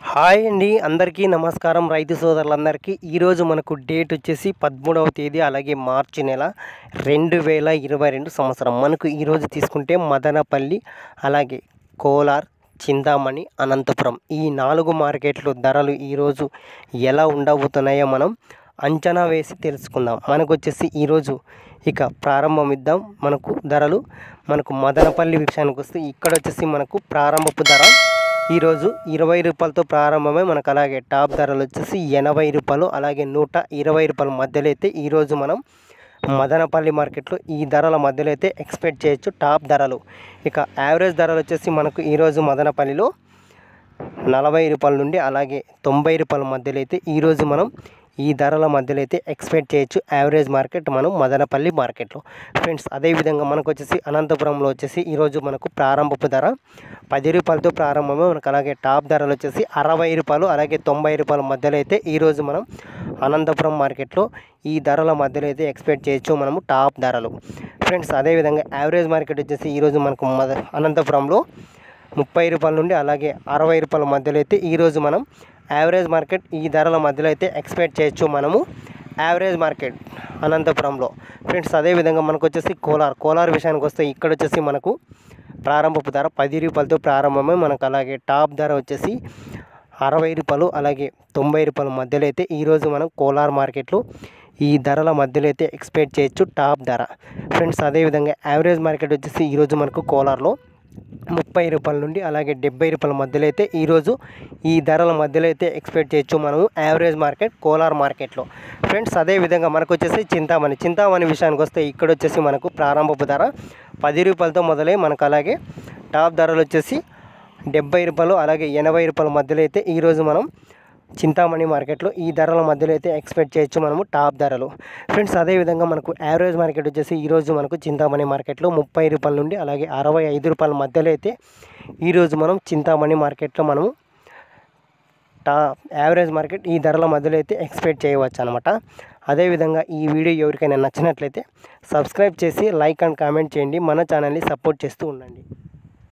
hi అండి అందరికీ నమస్కారం రైతు సోదరులందరికీ ఈరోజు మనకు డేట్ వచ్చేసి పదమూడవ తేదీ అలాగే మార్చి నెల రెండు వేల ఇరవై రెండు సంవత్సరం మనకు ఈరోజు తీసుకుంటే మదనపల్లి అలాగే కోలార్ చింతామణి అనంతపురం ఈ నాలుగు మార్కెట్లు ధరలు ఈరోజు ఎలా ఉండబోతున్నాయో మనం అంచనా వేసి తెలుసుకుందాం మనకు వచ్చేసి ఈరోజు ఇక ప్రారంభం ఇద్దాం మనకు ధరలు మనకు మదనపల్లి విషయానికి వస్తే ఇక్కడ వచ్చేసి మనకు ప్రారంభపు ధర ఈరోజు ఇరవై రూపాయలతో ప్రారంభమై మనకు అలాగే టాప్ ధరలు వచ్చేసి ఎనభై రూపాయలు అలాగే నూట ఇరవై రూపాయల మధ్యలో అయితే ఈరోజు మనం మదనపల్లి మార్కెట్లో ఈ ధరల మధ్యలో అయితే ఎక్స్పెక్ట్ చేయొచ్చు టాప్ ధరలు ఇక యావరేజ్ ధరలు వచ్చేసి మనకు ఈరోజు మదనపల్లిలో నలభై రూపాయల నుండి అలాగే తొంభై రూపాయల మధ్యలో అయితే ఈరోజు మనం ఈ ధరల మధ్యలో అయితే ఎక్స్పెక్ట్ చేయొచ్చు యావరేజ్ మార్కెట్ మనం మదనపల్లి మార్కెట్లో ఫ్రెండ్స్ అదేవిధంగా మనకు వచ్చేసి అనంతపురంలో వచ్చేసి ఈరోజు మనకు ప్రారంభపు ధర పది రూపాయలతో ప్రారంభమే మనకు అలాగే టాప్ ధరలు వచ్చేసి అరవై రూపాయలు అలాగే తొంభై రూపాయల మధ్యలో అయితే ఈరోజు మనం అనంతపురం మార్కెట్లో ఈ ధరల మధ్యలో అయితే ఎక్స్పెక్ట్ చేయొచ్చు మనము టాప్ ధరలు ఫ్రెండ్స్ అదేవిధంగా యావరేజ్ మార్కెట్ వచ్చేసి ఈరోజు మనకు మద అనంతపురంలో ముప్పై రూపాయల నుండి అలాగే అరవై రూపాయల మధ్యలో అయితే ఈరోజు మనం యావరేజ్ మార్కెట్ ఈ ధరల మధ్యలో అయితే ఎక్స్పెక్ట్ చేయొచ్చు మనము యావరేజ్ మార్కెట్ అనంతపురంలో ఫ్రెండ్స్ అదేవిధంగా మనకు వచ్చేసి కోలార్ కోలార్ విషయానికి వస్తే ఇక్కడ వచ్చేసి మనకు ప్రారంభపు ధర పది రూపాయలతో ప్రారంభమై మనకు అలాగే టాప్ ధర వచ్చేసి అరవై రూపాయలు అలాగే తొంభై రూపాయల మధ్యలో అయితే ఈరోజు మనం కోలార్ మార్కెట్లో ఈ ధరల మధ్యలో అయితే ఎక్స్పెక్ట్ చేయొచ్చు టాప్ ధర ఫ్రెండ్స్ అదేవిధంగా యావరేజ్ మార్కెట్ వచ్చేసి ఈరోజు మనకు కోలార్లో ముప్పై రూపాయల నుండి అలాగే డెబ్బై రూపాయల మధ్యలో అయితే ఈరోజు ఈ ధరల మధ్యలో అయితే ఎక్స్పెక్ట్ చేయొచ్చు మనము యావరేజ్ మార్కెట్ కోలార్ మార్కెట్లో ఫ్రెండ్స్ అదేవిధంగా మనకు వచ్చేసి చింతామణి చింతామణి విషయానికి వస్తే ఇక్కడ వచ్చేసి మనకు ప్రారంభపు ధర పది రూపాయలతో మొదలై మనకు అలాగే టాప్ ధరలు వచ్చేసి డెబ్బై రూపాయలు అలాగే ఎనభై రూపాయల మధ్యలో అయితే ఈరోజు మనం చింతామణి మార్కెట్లో ఈ ధరల మధ్యలో అయితే ఎక్స్పెక్ట్ చేయొచ్చు మనము టాప్ ధరలు ఫ్రెండ్స్ అదేవిధంగా మనకు యావరేజ్ మార్కెట్ వచ్చేసి ఈరోజు మనకు చింతామణి మార్కెట్లో ముప్పై రూపాయల నుండి అలాగే అరవై ఐదు రూపాయల మధ్యలో అయితే ఈరోజు మనం చింతామణి మార్కెట్లో మనము టా యావరేజ్ మార్కెట్ ఈ ధరల మధ్యలో అయితే ఎక్స్పెక్ట్ చేయవచ్చు అనమాట అదేవిధంగా ఈ వీడియో ఎవరికైనా నచ్చినట్లయితే సబ్స్క్రైబ్ చేసి లైక్ అండ్ కామెంట్ చేయండి మన ఛానల్ని సపోర్ట్ చేస్తూ ఉండండి